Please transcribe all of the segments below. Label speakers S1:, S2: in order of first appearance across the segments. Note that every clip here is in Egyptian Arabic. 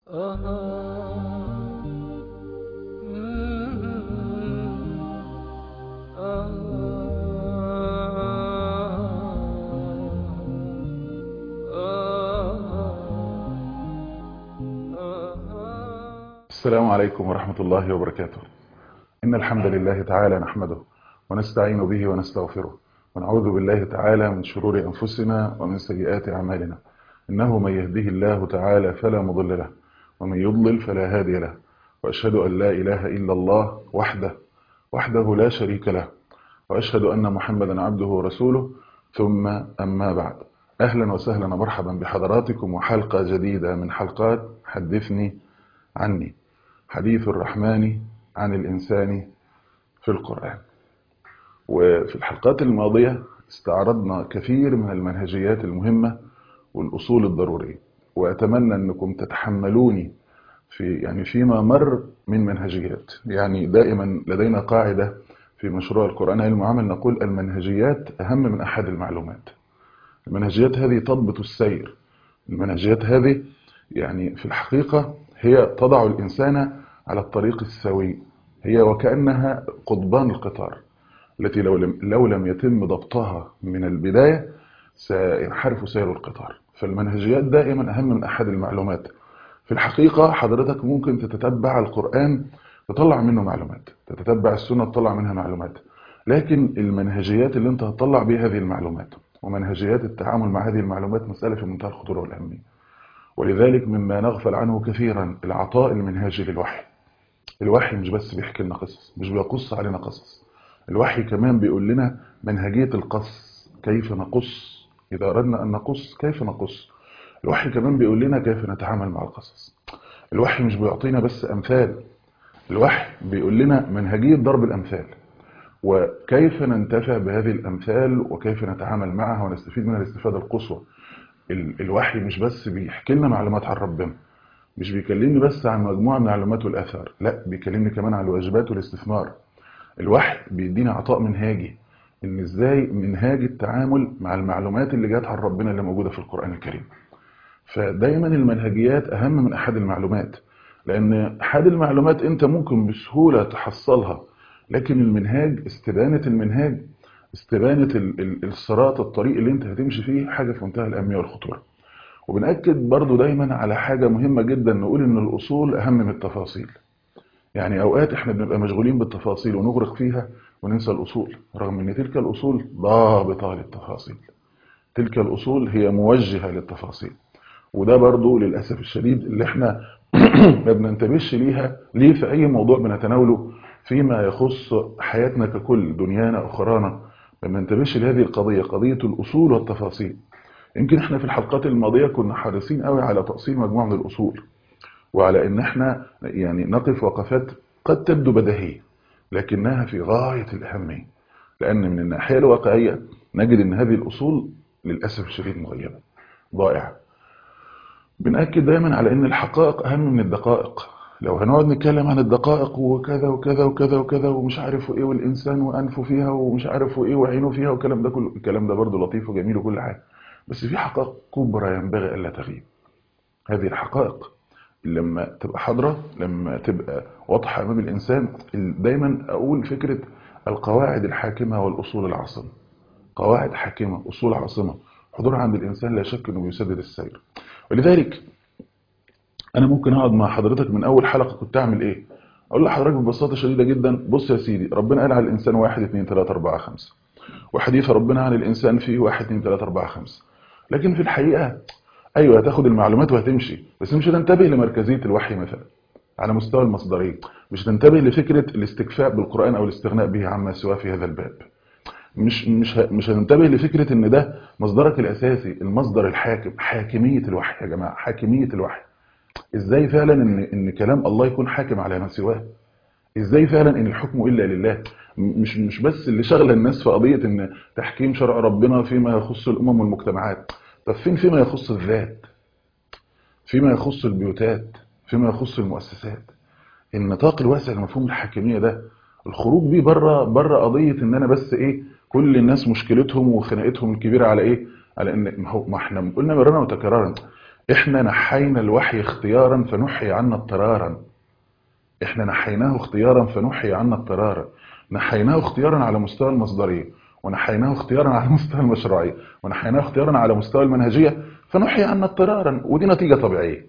S1: السلام عليكم ورحمة الله وبركاته إن الحمد لله تعالى نحمده ونستعين به ونستغفره ونعوذ بالله تعالى من شرور أنفسنا ومن سيئات أعمالنا إنه من يهده الله تعالى فلا مضل له ومن يضلل فلا هادي له وأشهد أن لا إله إلا الله وحده وحده لا شريك له وأشهد أن محمدا عبده ورسوله ثم أما بعد أهلا وسهلا ومرحبا بحضراتكم وحلقة جديدة من حلقات حدثني عني حديث الرحمن عن الإنسان في القرآن وفي الحلقات الماضية استعرضنا كثير من المنهجيات المهمة والأصول الضرورية وأتمنى أنكم تتحملوني في يعني فيما مر من منهجيات يعني دائما لدينا قاعدة في مشروع القرآن علم وعمل نقول المنهجيات أهم من أحد المعلومات المنهجيات هذه تضبط السير المنهجيات هذه يعني في الحقيقة هي تضع الإنسان على الطريق السوي هي وكأنها قضبان القطار التي لو لم, لو لم يتم ضبطها من البداية سينحرف سير القطار فالمنهجيات دائما أهم من أحد المعلومات في الحقيقة حضرتك ممكن تتتبع القرآن تطلع منه معلومات تتتبع السنة تطلع منها معلومات لكن المنهجيات اللي انت هتطلع بها هذه المعلومات ومنهجيات التعامل مع هذه المعلومات مسألة في منتهى الخطورة والأهمية ولذلك مما نغفل عنه كثيرا العطاء المنهجي للوحي الوحي مش بس بيحكي لنا قصص مش بيقص علينا قصص الوحي كمان بيقول لنا منهجية القص كيف نقص إذا أردنا أن نقص كيف نقص الوحي كمان بيقول لنا كيف نتعامل مع القصص الوحي مش بيعطينا بس أمثال الوحي بيقول لنا منهجية ضرب الأمثال وكيف ننتفع بهذه الأمثال وكيف نتعامل معها ونستفيد منها الاستفادة القصوى الوحي مش بس بيحكي لنا معلومات عن ربنا مش بيكلمني بس عن مجموعة من العلومات والآثار لا بيكلمني كمان عن الواجبات والاستثمار الوحي بيدينا عطاء منهاجي ان ازاي منهاج التعامل مع المعلومات اللي جات عن ربنا اللي موجودة في القرآن الكريم فدايما المنهجيات اهم من احد المعلومات لان احد المعلومات انت ممكن بسهولة تحصلها لكن المنهاج استبانة المنهاج استبانة الصراط الطريق اللي انت هتمشي فيه حاجة في منتهى الأهمية والخطورة وبنأكد برضو دايما على حاجة مهمة جدا نقول ان الأصول أهم من التفاصيل يعني أوقات احنا بنبقى مشغولين بالتفاصيل ونغرق فيها وننسى الأصول رغم ان تلك الأصول ضابطة للتفاصيل تلك الأصول هي موجهة للتفاصيل وده برضو للأسف الشديد اللي احنا ما بننتبهش ليها ليه في أي موضوع بنتناوله فيما يخص حياتنا ككل دنيانا أخرانا ما بننتبهش لهذه القضية قضية الأصول والتفاصيل يمكن احنا في الحلقات الماضية كنا حريصين قوي على تأصيل مجموعة من الأصول وعلى ان احنا يعني نقف وقفات قد تبدو بديهية لكنها في غاية الأهمية لأن من الناحية الواقعية نجد ان هذه الأصول للأسف الشديد مغيبة ضائعة بنأكد دايما على ان الحقائق أهم من الدقائق لو هنقعد نتكلم عن الدقائق وكذا وكذا وكذا وكذا ومش عارف ايه والإنسان وأنفه فيها ومش عارف ايه وعينه فيها والكلام ده كله الكلام ده برضه لطيف وجميل وكل حاجة بس في حقائق كبرى ينبغي ألا تغيب هذه الحقائق لما تبقى حاضرة لما تبقى واضحة أمام الإنسان دايما أقول فكرة القواعد الحاكمة والأصول العاصمة قواعد حاكمة أصول عاصمة حضورها عند الإنسان لا شك أنه بيسدد السير ولذلك أنا ممكن أقعد مع حضرتك من أول حلقة كنت أعمل إيه أقول لحضرتك ببساطة شديدة جدا بص يا سيدي ربنا قال على الإنسان واحد اثنين ثلاثة أربعة خمسة وحديث ربنا عن الإنسان فيه واحد اثنين ثلاثة أربعة خمسة لكن في الحقيقة أيوة هتاخد المعلومات وهتمشي بس مش هتنتبه لمركزية الوحي مثلا على مستوى المصدرية مش هتنتبه لفكرة الاستكفاء بالقرآن أو الاستغناء به عما سواه في هذا الباب مش مش مش هننتبه لفكرة ان ده مصدرك الأساسي المصدر الحاكم حاكمية الوحي يا جماعة حاكمية الوحي ازاي فعلا ان ان كلام الله يكون حاكم على ما سواه ازاي فعلا ان الحكم الا لله مش مش بس اللي شغله الناس في قضيه ان تحكيم شرع ربنا فيما يخص الامم والمجتمعات طب فين فيما يخص الذات فيما يخص البيوتات فيما يخص المؤسسات النطاق الواسع لمفهوم الحاكميه ده الخروج بيه بره بره قضيه ان انا بس ايه كل الناس مشكلتهم وخناقتهم الكبيره على ايه على ان ما احنا قلنا مرارا وتكرارا احنا نحينا الوحي اختيارا فنحي عنا اضطرارا احنا نحيناه اختيارا فنحي عنا اضطرارا نحيناه اختيارا على مستوى المصدرية ونحيناه اختيارا على مستوى المشروعية ونحيناه اختيارا على مستوى المنهجية فنحي عنا اضطرارا ودي نتيجة طبيعية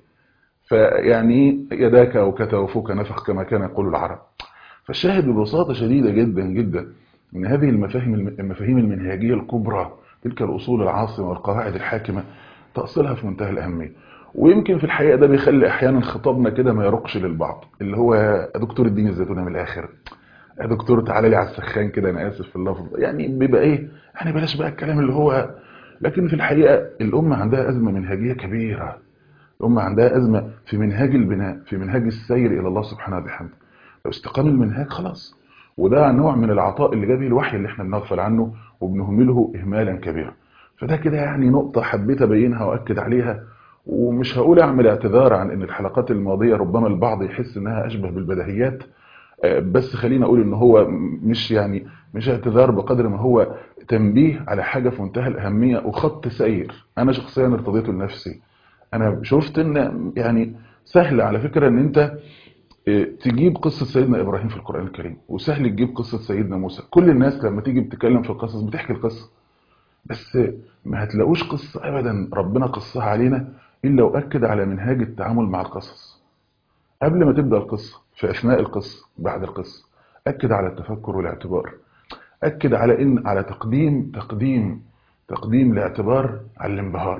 S1: فيعني يداك أو كتوفوك نفخ كما كان يقول العرب فالشاهد ببساطة شديدة جدا جدا ان هذه المفاهيم المفاهيم المنهجية الكبرى تلك الأصول العاصمة والقواعد الحاكمة تأصيلها في منتهى الأهمية ويمكن في الحقيقة ده بيخلي أحيانا خطابنا كده ما يرقش للبعض اللي هو يا دكتور الدين الزيتونة من الآخر يا دكتور تعالى لي على السخان كده أنا آسف في اللفظ يعني بيبقى إيه يعني بلاش بقى الكلام اللي هو لكن في الحقيقة الأمة عندها أزمة منهجية كبيرة الأمة عندها أزمة في منهاج البناء في منهاج السير إلى الله سبحانه وبحمده لو استقام المنهاج خلاص وده نوع من العطاء اللي جاب الوحي اللي احنا بنغفل عنه وبنهمله إهمالا كبيرا فده كده يعني نقطة حبيت أبينها وأكد عليها ومش هقول أعمل اعتذار عن أن الحلقات الماضية ربما البعض يحس أنها أشبه بالبديهيات بس خلينا أقول أن هو مش يعني مش اعتذار بقدر ما هو تنبيه على حاجة في منتهى الأهمية وخط سير أنا شخصيا ارتضيته لنفسي أنا شفت أن يعني سهل على فكرة أن أنت تجيب قصة سيدنا إبراهيم في القرآن الكريم وسهل تجيب قصة سيدنا موسى كل الناس لما تيجي بتتكلم في القصص بتحكي القصة بس ما هتلاقوش قصة أبدا ربنا قصها علينا إلا وأكد على منهاج التعامل مع القصص قبل ما تبدأ القصة في أثناء القصة بعد القصة أكد على التفكر والاعتبار أكد على إن على تقديم تقديم تقديم الاعتبار على الانبهار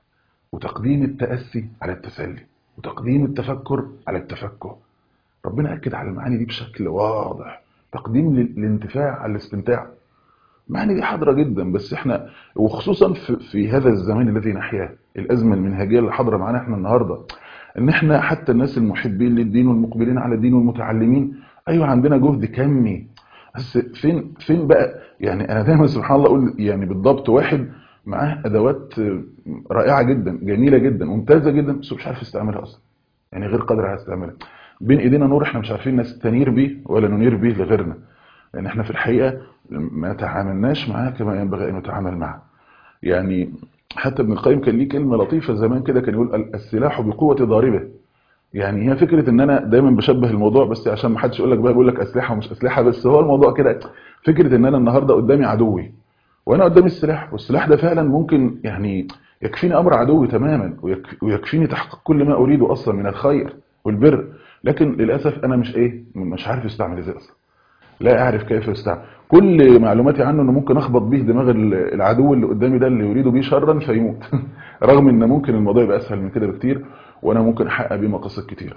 S1: وتقديم التأسي على التسلي وتقديم التفكر على التفكه ربنا أكد على المعاني دي بشكل واضح تقديم الانتفاع على الاستمتاع المعاني دي حاضرة جدا بس احنا وخصوصا في, في هذا الزمان الذي نحياه الأزمة المنهجية اللي حاضرة معانا احنا النهاردة ان احنا حتى الناس المحبين للدين والمقبلين على الدين والمتعلمين ايوه عندنا جهد كمي بس فين فين بقى يعني انا دايما سبحان الله اقول يعني بالضبط واحد معاه ادوات رائعه جدا جميله جدا ممتازه جدا بس مش عارف يستعملها اصلا يعني غير قادر على استعمالها بين ايدينا نور احنا مش عارفين نستنير بيه ولا ننير بيه لغيرنا لان احنا في الحقيقه ما تعاملناش معاه كما ينبغي ان نتعامل معه يعني حتى ابن القيم كان ليه كلمه لطيفه زمان كده كان يقول السلاح بقوه ضاربه يعني هي فكره ان انا دايما بشبه الموضوع بس عشان ما حدش يقول لك بقى بيقول لك اسلحه ومش اسلحه بس هو الموضوع كده فكره ان انا النهارده قدامي عدوي وانا قدامي السلاح والسلاح ده فعلا ممكن يعني يكفيني امر عدوي تماما ويكفيني تحقيق كل ما اريده اصلا من الخير والبر لكن للاسف انا مش ايه مش عارف استعمل ازاي اصلا لا اعرف كيف يستعمل كل معلوماتي عنه انه ممكن اخبط به دماغ العدو اللي قدامي ده اللي يريد بيه شرا فيموت رغم ان ممكن الموضوع يبقى اسهل من كده بكتير وانا ممكن احقق بيه مقاصد كتير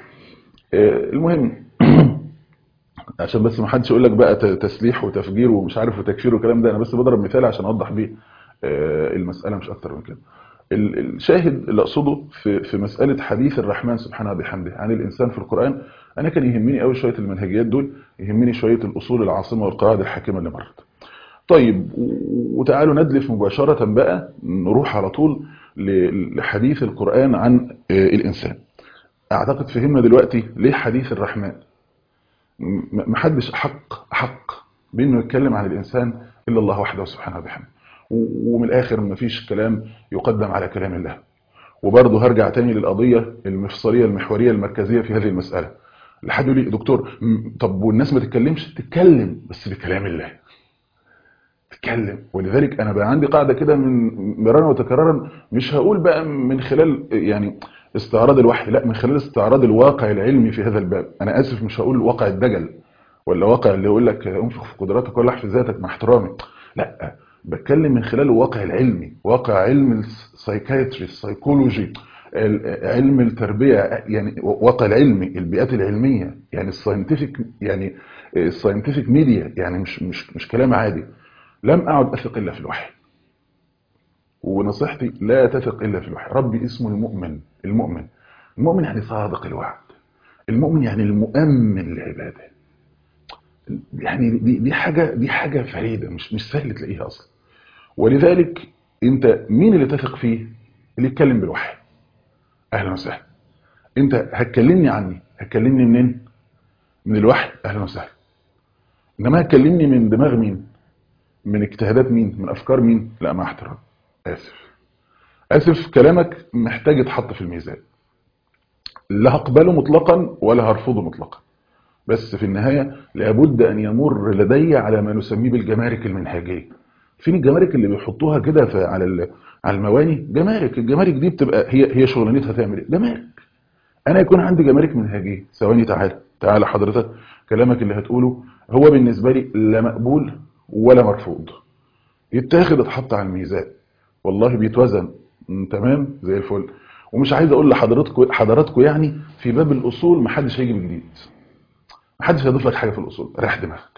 S1: المهم عشان بس ما حدش يقول لك بقى تسليح وتفجير ومش عارف وتكفير والكلام ده انا بس بضرب مثال عشان اوضح بيه المساله مش اكتر من كده الشاهد اللي اقصده في في مساله حديث الرحمن سبحانه وبحمده عن الانسان في القران انا كان يهمني قوي شويه المنهجيات دول يهمني شويه الاصول العاصمه والقواعد الحاكمه اللي مرت طيب وتعالوا ندلف مباشره بقى نروح على طول لحديث القران عن الانسان اعتقد فهمنا دلوقتي ليه حديث الرحمن محدش حق حق بانه يتكلم عن الانسان الا الله وحده سبحانه وبحمده ومن الاخر مفيش كلام يقدم على كلام الله وبرضه هرجع تاني للقضيه المفصليه المحوريه المركزيه في هذه المساله لحد يقول لي دكتور طب والناس ما تتكلمش تتكلم بس بكلام الله تتكلم ولذلك انا بقى عندي قاعده كده من مرارا وتكرارا مش هقول بقى من خلال يعني استعراض الوحي لا من خلال استعراض الواقع العلمي في هذا الباب انا اسف مش هقول واقع الدجل ولا واقع اللي يقول لك انفخ في قدراتك ولا في ذاتك مع احترامي لا بتكلم من خلال الواقع العلمي واقع علم السايكايتري السايكولوجي علم التربية يعني واقع العلمي البيئات العلمية يعني الساينتفك يعني الساينتفك ميديا يعني مش مش مش كلام عادي لم اعد اثق الا في الوحي ونصيحتي لا تثق الا في الوحي ربي اسمه المؤمن المؤمن المؤمن يعني صادق الوعد المؤمن يعني المؤمن لعباده يعني دي دي حاجه دي حاجه فريده مش مش سهل تلاقيها اصلا ولذلك انت مين اللي تثق فيه اللي يتكلم بالوحي اهلا وسهلا انت هتكلمني عني هتكلمني منين من الوحي اهلا وسهلا انما هتكلمني من دماغ مين من اجتهادات مين من افكار مين لا مع احترام اسف اسف كلامك محتاج يتحط في الميزان لا هقبله مطلقا ولا هرفضه مطلقا بس في النهاية لابد أن يمر لدي على ما نسميه بالجمارك المنهجية فين الجمارك اللي بيحطوها كده في- على ال- على المواني جمارك الجمارك دي بتبقى هي هي شغلانتها تعمل ايه جمارك انا يكون عندي جمارك منهجيه ثواني تعالى تعالى حضرتك كلامك اللي هتقوله هو بالنسبه لي لا مقبول ولا مرفوض يتاخد اتحط على الميزان والله بيتوزن م، تمام زي الفل ومش عايز اقول لحضراتكم حضراتكم يعني في باب الاصول محدش هيجي بجديد محدش هيضيف لك حاجه في الاصول ريح دماغك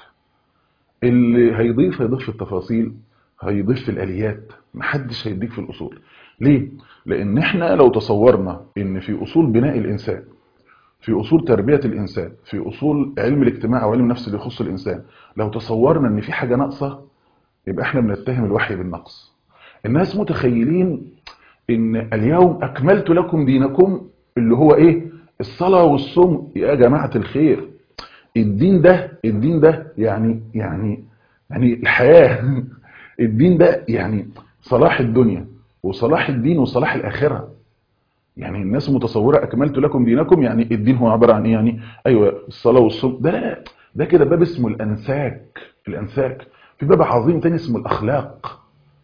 S1: اللي هيضيف هيضيف في التفاصيل هيضيف في الاليات محدش هيديك في الاصول ليه لان احنا لو تصورنا ان في اصول بناء الانسان في اصول تربيه الانسان في اصول علم الاجتماع وعلم النفس اللي يخص الانسان لو تصورنا ان في حاجه ناقصه يبقى احنا بنتهم الوحي بالنقص الناس متخيلين ان اليوم اكملت لكم دينكم اللي هو ايه الصلاه والصوم يا جماعه الخير الدين ده الدين ده يعني يعني يعني الحياة الدين ده يعني صلاح الدنيا وصلاح الدين وصلاح الآخرة يعني الناس متصورة أكملت لكم دينكم يعني الدين هو عبارة عن إيه يعني أيوة الصلاة والصوم ده لا ده كده باب اسمه الأنساك الأنساك في باب عظيم تاني اسمه الأخلاق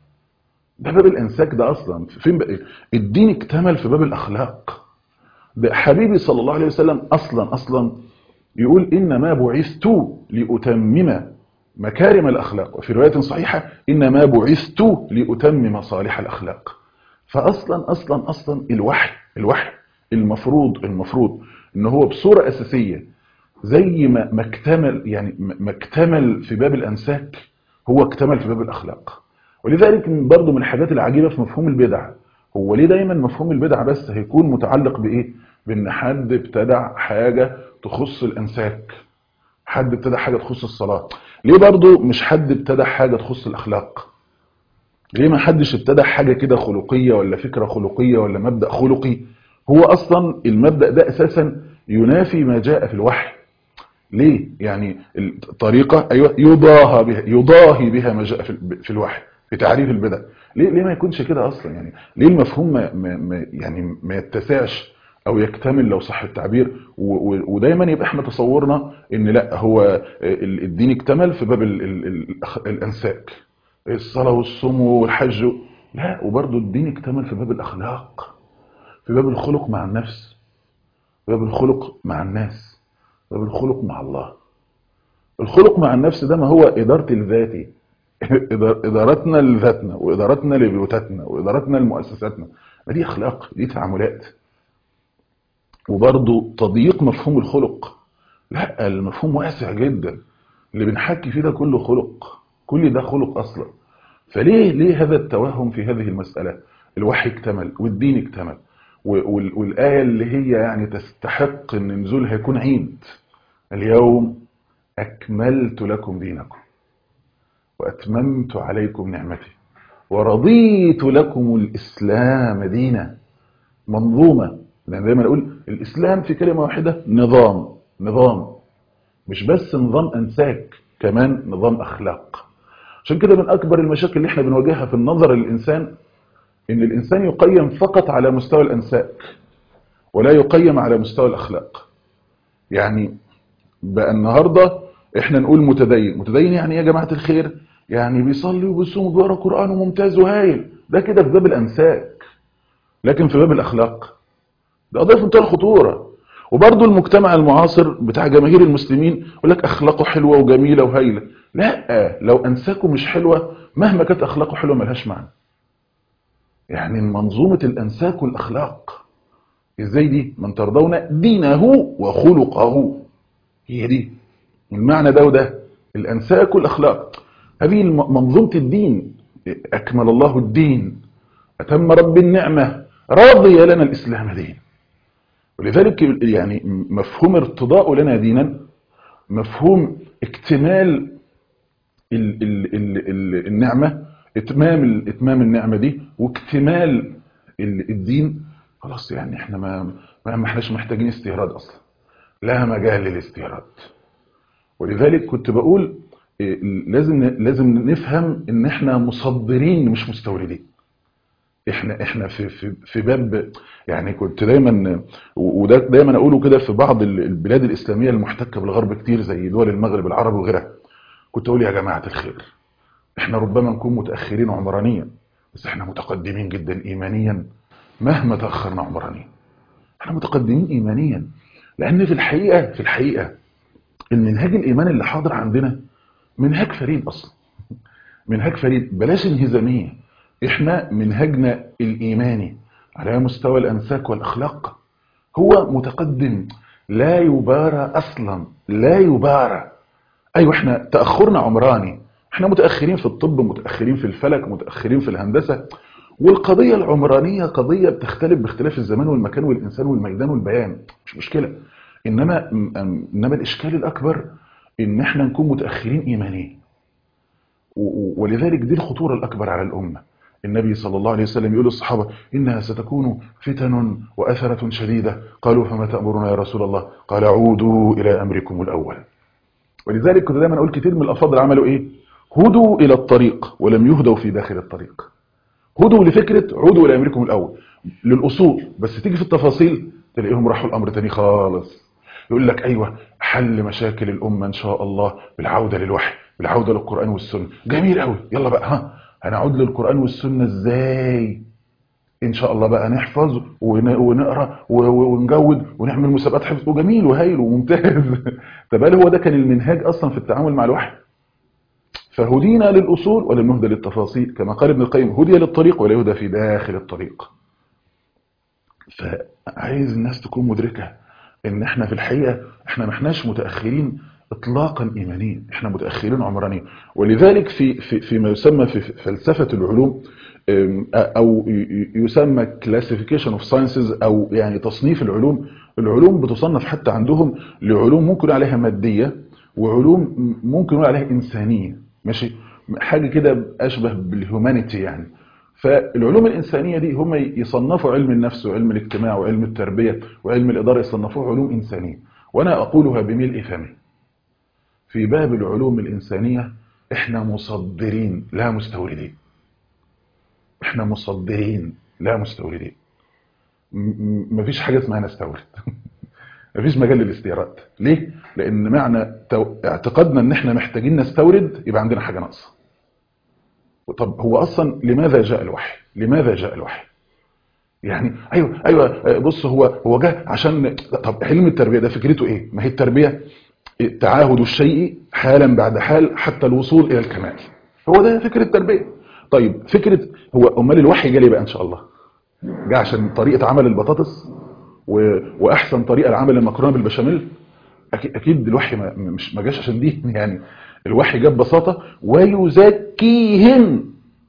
S1: ده باب الأنساك ده أصلا فين بقى الدين اكتمل في باب الأخلاق ده حبيبي صلى الله عليه وسلم أصلا أصلا يقول إنما بعثت لأتمم مكارم الأخلاق وفي رواية صحيحة إنما بعثت لأتمم مصالح الأخلاق فأصلا أصلا أصلا الوحي الوحي المفروض المفروض إن هو بصورة أساسية زي ما ما اكتمل يعني ما اكتمل في باب الأنساك هو اكتمل في باب الأخلاق ولذلك برضو من الحاجات العجيبة في مفهوم البدع هو ليه دايما مفهوم البدع بس هيكون متعلق بإيه بأن حد ابتدع حاجة تخص الأنساك حد ابتدع حاجة تخص الصلاة ليه برضو مش حد ابتدع حاجة تخص الأخلاق ليه ما حدش ابتدع حاجة كده خلقية ولا فكرة خلقية ولا مبدأ خلقي هو أصلا المبدأ ده أساسا ينافي ما جاء في الوحي ليه يعني الطريقة أيوة يضاهى بها يضاهي بها ما جاء في في الوحي في تعريف البدع ليه ليه ما يكونش كده أصلا يعني ليه المفهوم ما ما ما يعني ما يتسعش او يكتمل لو صح التعبير و- و- ودايما يبقى احنا تصورنا ان لا هو ال- الدين اكتمل في باب ال ال ال الانساك الصلاة والصوم والحج لا وبرضه الدين اكتمل في باب الاخلاق في باب الخلق مع النفس في باب الخلق مع الناس في باب الخلق مع الله الخلق مع النفس ده ما هو إدارة الذاتي إدار- إدارتنا لذاتنا وإدارتنا لبيوتاتنا وإدارتنا لمؤسساتنا ما دي أخلاق دي تعاملات وبرضه تضييق مفهوم الخلق لا المفهوم واسع جدا اللي بنحكي فيه ده كله خلق كل ده خلق اصلا فليه ليه هذا التوهم في هذه المسألة الوحي اكتمل والدين اكتمل و- وال- والآية اللي هي يعني تستحق ان نزولها يكون عيد اليوم أكملت لكم دينكم وأتممت عليكم نعمتي ورضيت لكم الإسلام دينا منظومة لأن دايما أقول الإسلام في كلمة واحدة نظام نظام مش بس نظام أنساك كمان نظام أخلاق عشان كده من أكبر المشاكل اللي احنا بنواجهها في النظر للإنسان إن الإنسان يقيم فقط على مستوى الأنساك ولا يقيم على مستوى الأخلاق يعني بقى النهاردة احنا نقول متدين متدين يعني ايه يا جماعة الخير يعني بيصلي وبيصوم وبيقرا قرآن وممتاز وهايل ده كده في باب الأنساك لكن في باب الأخلاق ده قضية في منتهى الخطورة وبرضه المجتمع المعاصر بتاع جماهير المسلمين يقول لك أخلاقه حلوة وجميلة وهايلة لا لو أنساكه مش حلوة مهما كانت أخلاقه حلوة ملهاش معنى يعني منظومة الأنساك والأخلاق إزاي دي من ترضون دينه وخلقه هي دي المعنى ده وده الأنساك والأخلاق هذه الم- منظومة الدين أكمل الله الدين أتم رب النعمة رضي لنا الإسلام دين ولذلك يعني مفهوم ارتضاء لنا دينا مفهوم اكتمال ال ال ال ال النعمة اتمام ال- اتمام النعمة دي واكتمال ال- الدين خلاص يعني احنا ما ما ما احناش محتاجين استيراد اصلا لا مجال للاستيراد ولذلك كنت بقول إيه، لازم لازم نفهم ان احنا مصدرين مش مستوردين احنا احنا في في في باب يعني كنت دايما وده دايما اقوله كده في بعض البلاد الاسلاميه المحتكه بالغرب كتير زي دول المغرب العربي وغيرها كنت اقول يا جماعه الخير احنا ربما نكون متاخرين عمرانيا بس احنا متقدمين جدا ايمانيا مهما تاخرنا عمرانيا احنا متقدمين ايمانيا لان في الحقيقه في الحقيقه المنهاج الايمان اللي حاضر عندنا منهاج فريد اصلا منهاج فريد بلاش انهزاميه احنا منهجنا الايماني على مستوى الانساك والاخلاق هو متقدم لا يبارى اصلا لا يبارى ايوه احنا تاخرنا عمراني احنا متاخرين في الطب متاخرين في الفلك متاخرين في الهندسه والقضيه العمرانيه قضيه بتختلف باختلاف الزمان والمكان والانسان والميدان والبيان مش مشكله انما انما الاشكال الاكبر ان احنا نكون متاخرين ايمانيا ولذلك دي الخطوره الاكبر على الامه النبي صلى الله عليه وسلم يقول للصحابة إنها ستكون فتن وأثرة شديدة قالوا فما تأمرنا يا رسول الله قال عودوا إلى أمركم الأول ولذلك كنت دايما أقول كتير من الأفاضل عملوا إيه هدوا إلى الطريق ولم يهدوا في داخل الطريق هدوا لفكرة عودوا إلى أمركم الأول للأصول بس تيجي في التفاصيل تلاقيهم راحوا الأمر تاني خالص يقول لك أيوة حل مشاكل الأمة إن شاء الله بالعودة للوحي بالعودة للقرآن والسنة جميل قوي يلا بقى ها هنعود للقرآن والسنة ازاي ان شاء الله بقى نحفظ ونقرا ونجود ونعمل مسابقات حفظ وجميل وهايل وممتاز طب هل هو ده كان المنهاج اصلا في التعامل مع الوحي فهدينا للاصول ولم نهدى للتفاصيل كما قال ابن القيم هدي للطريق ولا يهدى في داخل الطريق فعايز الناس تكون مدركه ان احنا في الحقيقه احنا ما احناش متاخرين اطلاقا ايمانيا احنا متاخرين عمرانيا ولذلك في في فيما يسمى في فلسفه العلوم او يسمى كلاسيفيكيشن اوف ساينسز او يعني تصنيف العلوم العلوم بتصنف حتى عندهم لعلوم ممكن يقول عليها ماديه وعلوم ممكن يقول عليها انسانيه ماشي حاجه كده اشبه بالهيومانيتي يعني فالعلوم الإنسانية دي هم يصنفوا علم النفس وعلم الاجتماع وعلم التربية وعلم الإدارة يصنفوه علوم إنسانية وأنا أقولها بملء فمي في باب العلوم الإنسانية إحنا مصدرين لا مستوردين إحنا مصدرين لا مستوردين مفيش حاجة اسمها نستورد مفيش مجال للاستيراد ليه؟ لأن معنى اعتقادنا إن إحنا محتاجين نستورد يبقى عندنا حاجة ناقصة طب هو أصلا لماذا جاء الوحي؟ لماذا جاء الوحي؟ يعني ايوه ايوه بص هو هو جه عشان طب علم التربيه ده فكرته ايه؟ ما هي التربيه تعاهد الشيء حالا بعد حال حتى الوصول الى الكمال هو ده فكره التربيه طيب فكره هو امال الوحي جه ليه بقى ان شاء الله جه عشان طريقه عمل البطاطس و... واحسن طريقه لعمل المكرونه بالبشاميل اكيد اكيد الوحي ما مش ما جاش عشان دي يعني الوحي جه ببساطه ويزكيهم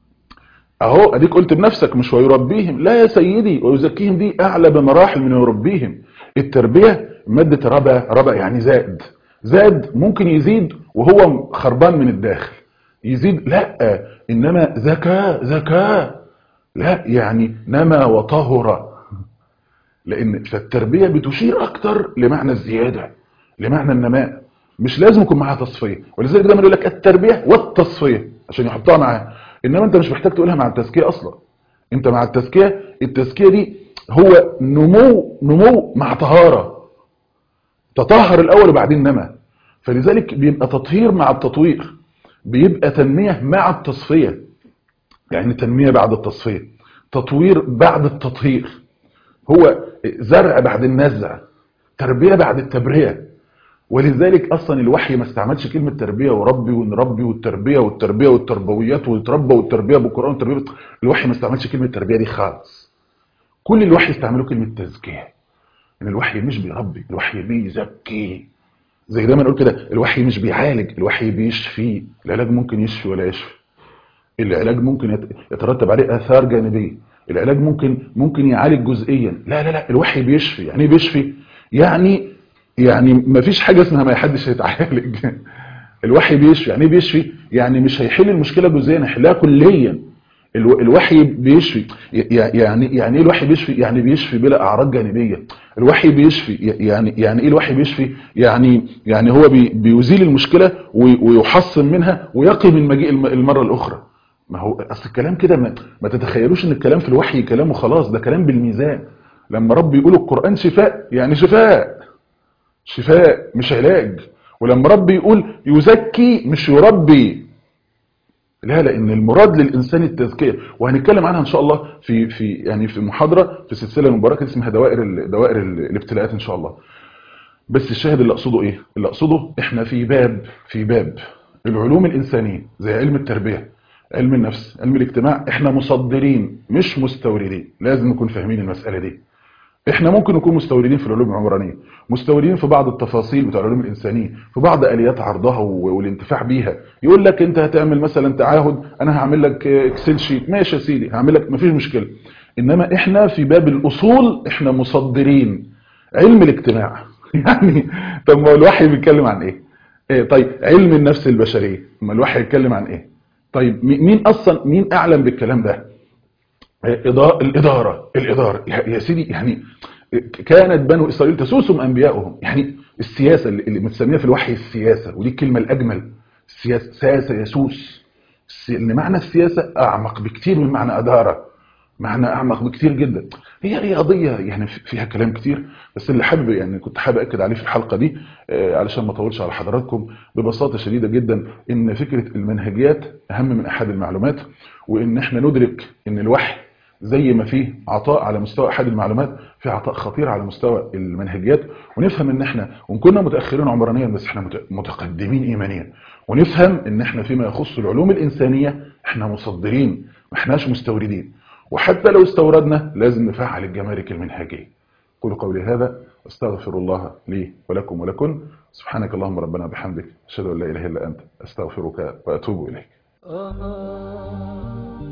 S1: اهو اديك قلت بنفسك مش ويربيهم لا يا سيدي ويزكيهم دي اعلى بمراحل من يربيهم التربيه ماده ربا ربا يعني زائد زاد ممكن يزيد وهو خربان من الداخل يزيد لا انما زكاة زكاة لا يعني نما وطهر لان فالتربية بتشير اكتر لمعنى الزيادة لمعنى النماء مش لازم يكون معاها تصفية ولذلك دايما يقول لك التربية والتصفية عشان يحطها معاها انما انت مش محتاج تقولها مع التزكية اصلا انت مع التزكية التزكية دي هو نمو نمو مع طهارة تطهر الاول وبعدين نما فلذلك بيبقى تطهير مع التطوير بيبقى تنمية مع التصفية يعني تنمية بعد التصفية تطوير بعد التطهير هو زرع بعد النزع تربية بعد التبرية ولذلك اصلا الوحي ما استعملش كلمة تربية وربي ونربي والتربية والتربية والتربويات والتربى والتربية بالقرآن والتربية الوحي ما استعملش كلمة تربية دي خالص كل الوحي استعملوا كلمة تزكية ان الوحي مش بيربي الوحي بيزكي زي دايما نقول كده الوحي مش بيعالج الوحي بيشفي العلاج ممكن يشفي ولا يشفي العلاج ممكن يترتب عليه اثار جانبيه العلاج ممكن ممكن يعالج جزئيا لا لا لا الوحي بيشفي يعني ايه بيشفي يعني يعني ما فيش حاجه اسمها ما حدش هيتعالج الوحي بيشفي يعني ايه بيشفي يعني مش هيحل المشكله جزئيا هيحلها كليا الوحي بيشفي يعني يعني ايه الوحي بيشفي يعني بيشفي بلا اعراض جانبيه الوحي بيشفي يعني يعني ايه الوحي بيشفي يعني يعني هو بي بيزيل المشكله ويحصن منها ويقي من مجيء المره الاخرى ما هو اصل الكلام كده ما, ما تتخيلوش ان الكلام في الوحي كلام وخلاص ده كلام بالميزان لما رب يقول القرآن شفاء يعني شفاء شفاء مش علاج ولما رب يقول يزكي مش يربي لا لان المراد للانسان التزكيه وهنتكلم عنها ان شاء الله في في يعني في محاضره في سلسله مباركه اسمها دوائر ال دوائر ال الابتلاءات ان شاء الله بس الشاهد اللي اقصده ايه اللي اقصده احنا في باب في باب العلوم الانسانيه زي علم التربيه علم النفس علم الاجتماع احنا مصدرين مش مستوردين لازم نكون فاهمين المساله دي احنا ممكن نكون مستوردين في العلوم العمرانيه مستوردين في بعض التفاصيل بتاع العلوم الانسانيه في بعض اليات عرضها والانتفاع بيها يقول لك انت هتعمل مثلا تعهد انا هعمل لك اكسل شيت ماشي يا سيدي هعمل لك مفيش مشكله انما احنا في باب الاصول احنا مصدرين علم الاجتماع يعني طب ما الوحي بيتكلم عن ايه إيه طيب علم النفس البشريه ما الوحي يتكلم عن ايه طيب مين اصلا مين اعلم بالكلام ده الإدارة الإدارة يا سيدي يعني كانت بنو إسرائيل تسوسهم أنبياؤهم يعني السياسة اللي متسميها في الوحي السياسة ودي الكلمة الأجمل السياسة ساسة يسوس إن معنى السياسة أعمق بكتير من معنى أدارة معنى أعمق بكتير جدا هي هي قضية يعني فيها كلام كتير بس اللي حابب يعني كنت حابب أكد عليه في الحلقة دي علشان ما أطولش على حضراتكم ببساطة شديدة جدا إن فكرة المنهجيات أهم من أحد المعلومات وإن إحنا ندرك إن الوحي زي ما فيه عطاء على مستوى احد المعلومات في عطاء خطير على مستوى المنهجيات ونفهم ان احنا وان كنا متاخرين عمرانيا بس احنا متقدمين ايمانيا ونفهم ان احنا فيما يخص العلوم الانسانيه احنا مصدرين ما احناش مستوردين وحتى لو استوردنا لازم نفعل الجمارك المنهجيه قولوا قولي هذا استغفر الله لي ولكم ولكم سبحانك اللهم ربنا بحمدك اشهد ان لا اله الا انت استغفرك واتوب اليك